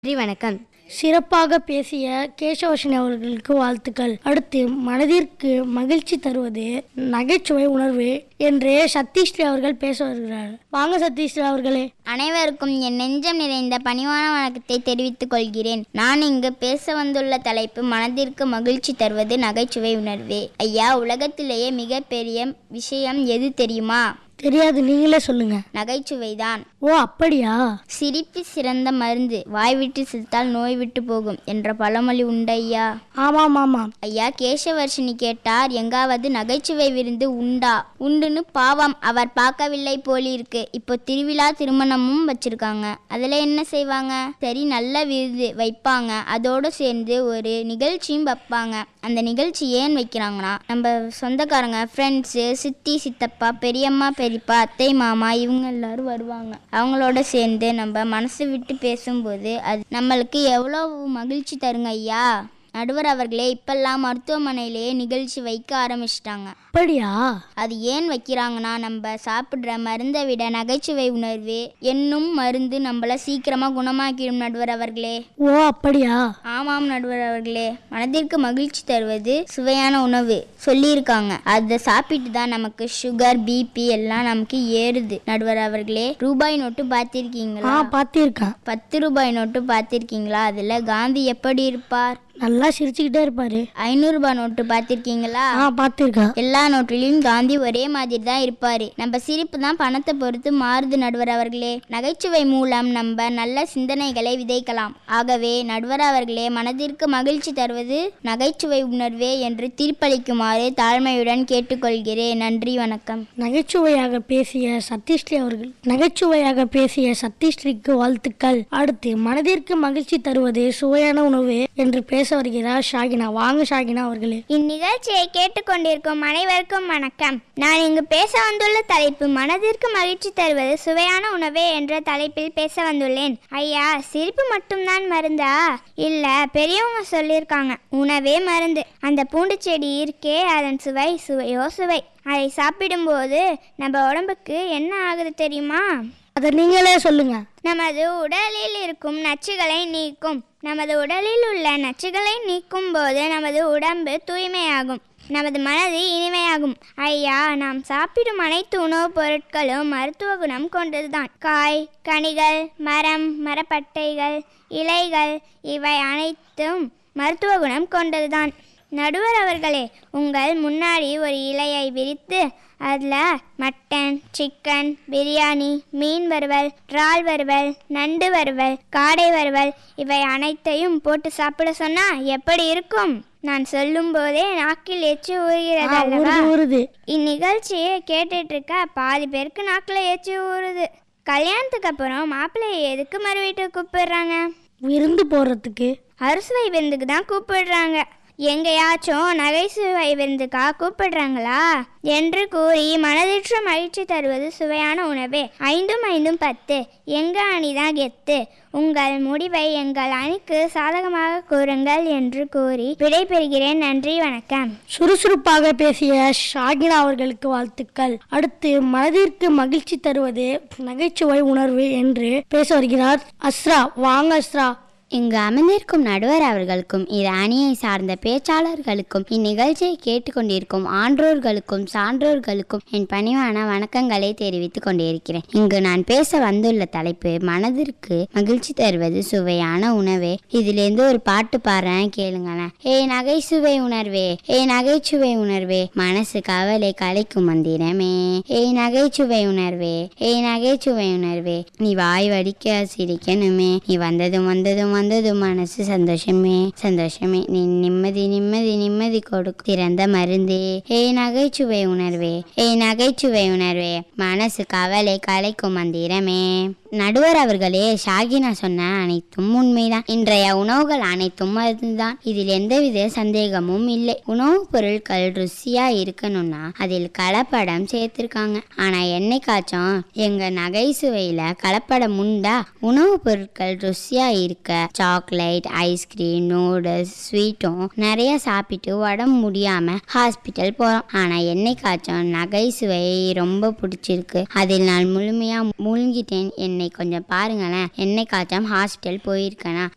நன்றி வணக்கம் சிறப்பாக பேசிய கேசவர்ஷினி அவர்களுக்கு வாழ்த்துக்கள் அடுத்து மனதிற்கு மகிழ்ச்சி தருவது நகைச்சுவை உணர்வு என்று சதீஷ்ரீ அவர்கள் பேச வருகிறார் வாங்க சதீஷ்ரீ அவர்களே அனைவருக்கும் என் நெஞ்சம் நிறைந்த பணிவான வணக்கத்தை தெரிவித்துக் கொள்கிறேன் நான் இங்கு பேச வந்துள்ள தலைப்பு மனதிற்கு மகிழ்ச்சி தருவது நகைச்சுவை உணர்வே ஐயா உலகத்திலேயே மிகப்பெரிய விஷயம் எது தெரியுமா தெரியாது நீங்களே சொல்லுங்க நகைச்சுவைதான் ஓ அப்படியா சிரிப்பு சிறந்த மருந்து வாய் விட்டு சிரித்தால் நோய் விட்டு போகும் என்ற பழமொழி உண்டு ஐயா ஆமாம் ஆமாம் ஐயா கேசவர்ஷினி கேட்டார் எங்காவது நகைச்சுவை விருந்து உண்டா உண்டுன்னு பாவம் அவர் பார்க்கவில்லை போலிருக்கு இப்போ திருவிழா திருமணமும் வச்சிருக்காங்க அதில் என்ன செய்வாங்க சரி நல்ல விருது வைப்பாங்க அதோடு சேர்ந்து ஒரு நிகழ்ச்சியும் வைப்பாங்க அந்த நிகழ்ச்சி ஏன் வைக்கிறாங்கன்னா நம்ம சொந்தக்காரங்க ஃப்ரெண்ட்ஸு சித்தி சித்தப்பா பெரியம்மா பெரியப்பா அத்தை மாமா இவங்க எல்லாரும் வருவாங்க அவங்களோட சேர்ந்து நம்ம மனசு விட்டு பேசும்போது அது நம்மளுக்கு எவ்வளோ மகிழ்ச்சி தருங்க ஐயா நடுவர் அவர்களே இப்பெல்லாம் மருத்துவமனையிலேயே நிகழ்ச்சி வைக்க ஆரம்பிச்சிட்டாங்க அப்படியா அது ஏன் வைக்கிறாங்கன்னா நம்ம சாப்பிட்ற மருந்தை விட நகைச்சுவை உணர்வு என்னும் மருந்து நம்மள சீக்கிரமா குணமாக்கிடும் நடுவர் அவர்களே ஓ அப்படியா ஆமாம் நடுவர் அவர்களே மனதிற்கு மகிழ்ச்சி தருவது சுவையான உணவு சொல்லியிருக்காங்க அதை சாப்பிட்டு தான் நமக்கு சுகர் பிபி எல்லாம் நமக்கு ஏறுது நடுவர் அவர்களே ரூபாய் நோட்டு ஆ பார்த்திருக்கீங்களா பார்த்திருக்கேன் பத்து ரூபாய் நோட்டு பார்த்திருக்கீங்களா அதில் காந்தி எப்படி இருப்பார் நல்லா சிரிச்சுக்கிட்டே இருப்பாரு ஐநூறு ரூபாய் நோட்டு பார்த்திருக்கீங்களா ஆ பார்த்திருக்கேன் எல்லா நோட்டிலையும் காந்தி ஒரே மாதிரி தான் இருப்பாரு நம்ம சிரிப்பு தான் பணத்தை பொறுத்து மாறுது நடுவர் அவர்களே நகைச்சுவை மூலம் நம்ம நல்ல சிந்தனைகளை விதைக்கலாம் ஆகவே நடுவர் அவர்களே மனதிற்கு மகிழ்ச்சி தருவது நகைச்சுவை உணர்வே என்று தீர்ப்பளிக்குமாறு தாழ்மையுடன் கேட்டுக்கொள்கிறேன் நன்றி வணக்கம் நகைச்சுவையாக பேசிய சதீஷ்ரீ அவர்கள் நகைச்சுவையாக பேசிய சதீஷ்ரீக்கு வாழ்த்துக்கள் அடுத்து மனதிற்கு மகிழ்ச்சி தருவது சுவையான உணவு என்று பேச வருகிறார் ஷாகினா வாங்க ஷாகினா அவர்களே இந்நிகழ்ச்சியை கேட்டுக்கொண்டிருக்கும் அனைவருக்கும் வணக்கம் நான் இங்கு பேச வந்துள்ள தலைப்பு மனதிற்கு மகிழ்ச்சி தருவது சுவையான உணவே என்ற தலைப்பில் பேச வந்துள்ளேன் ஐயா சிரிப்பு மட்டும்தான் மருந்தா இல்ல பெரியவங்க சொல்லியிருக்காங்க உணவே மருந்து அந்த பூண்டு செடி இருக்கே அதன் சுவை சுவையோ சுவை அதை சாப்பிடும்போது நம்ம உடம்புக்கு என்ன ஆகுது தெரியுமா அதை நீங்களே சொல்லுங்க நமது உடலில் இருக்கும் நச்சுகளை நீக்கும் நமது உடலில் உள்ள நச்சுகளை நீக்கும் போது நமது உடம்பு தூய்மையாகும் நமது மனது இனிமையாகும் ஐயா நாம் சாப்பிடும் அனைத்து உணவுப் பொருட்களும் மருத்துவ குணம் கொண்டதுதான் காய் கனிகள் மரம் மரப்பட்டைகள் இலைகள் இவை அனைத்தும் மருத்துவ குணம் கொண்டதுதான் நடுவர் அவர்களே உங்கள் முன்னாடி ஒரு இலையை விரித்து அதில் மட்டன் சிக்கன் பிரியாணி மீன் வறுவல் இறால் வறுவல் நண்டு வறுவல் காடை வறுவல் இவை அனைத்தையும் போட்டு சாப்பிட சொன்னா எப்படி இருக்கும் நான் சொல்லும் போதே நாக்கில் எச்சு ஊறுகிறது ஆ, அல்லவா ஊறுது ஊறுது இந்நிகழ்ச்சியை கேட்டுட்டு இருக்க பாதி பேருக்கு நாக்கில் எச்சு ஊறுது கல்யாணத்துக்கு அப்புறம் மாப்பிள்ளையை எதுக்கு மறு வீட்டுக்கு கூப்பிடுறாங்க விருந்து போடுறதுக்கு அறுசுவை விருந்துக்கு தான் கூப்பிடுறாங்க எங்கேயாச்சும் நகைச்சுவை விருந்துக்கா கூப்பிடுறாங்களா என்று கூறி மனதிற்று மகிழ்ச்சி தருவது சுவையான உணவே ஐந்தும் ஐந்தும் பத்து எங்க அணிதான் கெத்து உங்கள் முடிவை எங்கள் அணிக்கு சாதகமாக கூறுங்கள் என்று கூறி விடைபெறுகிறேன் நன்றி வணக்கம் சுறுசுறுப்பாக பேசிய ஷாகினா அவர்களுக்கு வாழ்த்துக்கள் அடுத்து மனதிற்கு மகிழ்ச்சி தருவது நகைச்சுவை உணர்வு என்று பேச வருகிறார் அஸ்ரா வாங்க அஸ்ரா இங்கு அமர்ந்திருக்கும் நடுவர் அவர்களுக்கும் இது அணியை சார்ந்த பேச்சாளர்களுக்கும் இந்நிகழ்ச்சியை கேட்டுக்கொண்டிருக்கும் ஆன்றோர்களுக்கும் சான்றோர்களுக்கும் என் பணிவான வணக்கங்களை தெரிவித்துக் கொண்டிருக்கிறேன் இங்கு நான் பேச வந்துள்ள தலைப்பு மனதிற்கு மகிழ்ச்சி தருவது சுவையான உணவே இதிலிருந்து ஒரு பாட்டு பாடுறேன் கேளுங்களேன் ஏய் நகைச்சுவை உணர்வே ஏய் நகைச்சுவை உணர்வே மனசு கவலை கலைக்கும் மந்திரமே ஏய் நகைச்சுவை உணர்வே ஏய் நகைச்சுவை உணர்வே நீ வாய் வடிக்க சிரிக்கணுமே நீ வந்ததும் வந்ததும் வந்ததும் மனசு சந்தோஷமே சந்தோஷமே நீ நிம்மதி நிம்மதி நிம்மதி கொடுக்கும் திறந்த மருந்தே ஏய் நகைச்சுவை உணர்வே ஏய் நகைச்சுவை உணர்வே மனசு கவலை கலைக்கும் மந்திரமே நடுவர் அவர்களே ஷாகினா சொன்ன அனைத்தும் உண்மைதான் இன்றைய உணவுகள் அனைத்தும் மருந்துதான் இதில் எந்தவித சந்தேகமும் இல்லை உணவுப் பொருட்கள் ருசியா இருக்கணும்னா அதில் கலப்படம் சேர்த்திருக்காங்க ஆனா என்னைக்காச்சும் எங்க நகைச்சுவையில கலப்படம் உண்டா உணவுப் பொருட்கள் ருசியா இருக்க சாக்லேட் ஐஸ்கிரீம் நூடுல்ஸ் ஸ்வீட்டும் நிறைய சாப்பிட்டு உடம்பு முடியாம ஹாஸ்பிட்டல் போறோம் ஆனா என்னைக்காச்சும் நகைச்சுவை ரொம்ப பிடிச்சிருக்கு அதில் நான் முழுமையா மூழ்கிட்டேன் என்னை கொஞ்சம் பாருங்களேன் என்னைக்காச்சும் ஹாஸ்பிட்டல் போயிருக்கேனா